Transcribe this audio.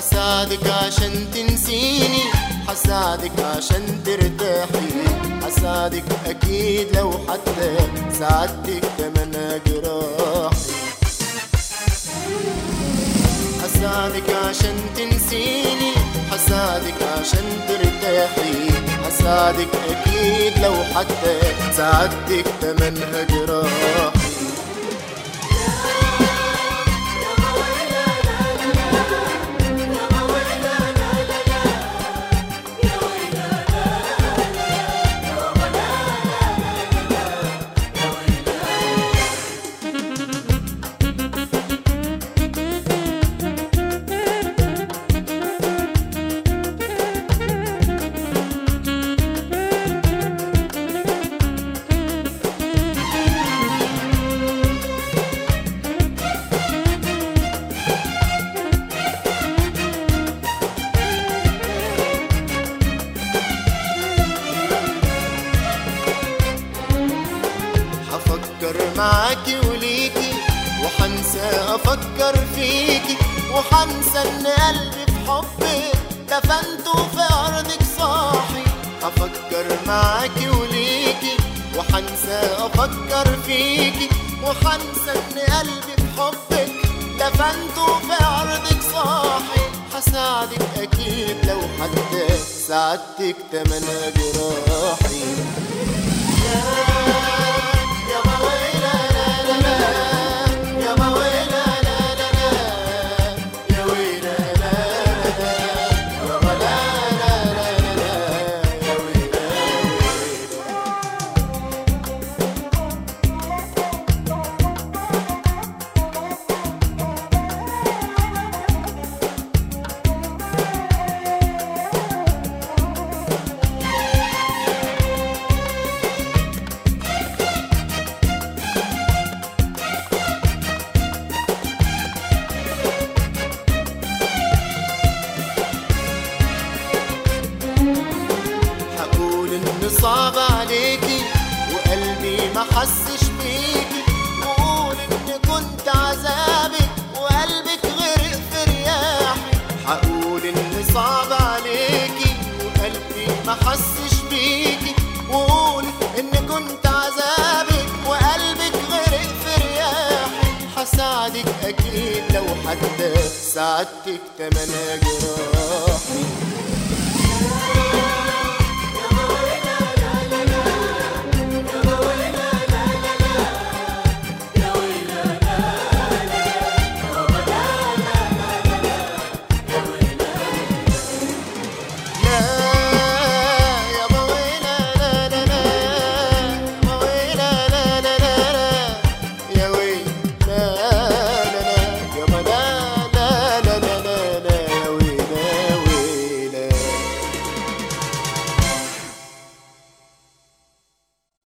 حساعدك عشان تنسيني حساعدك عشان ترتاحي حساعدك اكيد لو حتى ساعدتك تمنى جراحي حساعدك عشان تنسيني حساعدك عشان ترتاحي حساعدك اكيد لو حتى ساعدتك تمنها جراحي هفكر معاكي وليكي وحنسى افكر فيكي وحنسى ان قلبي في حبك دفنته في ارضك صاحي هفكر معاكي وليكي وحنسى افكر فيكي وحنسى ان قلبي في حبك دفنته في ارضك صاحي هساعدك اكيد لو حتى ساعدتك تمنى جراحي يا مويلا لا لا لا يا مويلا لا لا لا يا ويلا لا لا لا يا ولا لا لا لا يا ويلا هقول ان صعب عليكي وقلبي ما حسش بيكي وقول ان كنت عذابك وقلبك غرق في رياحي هقول ان صعب عليكي وقلبي ما حسش بيكي وقول ان كنت عذابك وقلبك غرق في رياحي هساعدك اكيد لو حتى ساعدتك تمنى جراحي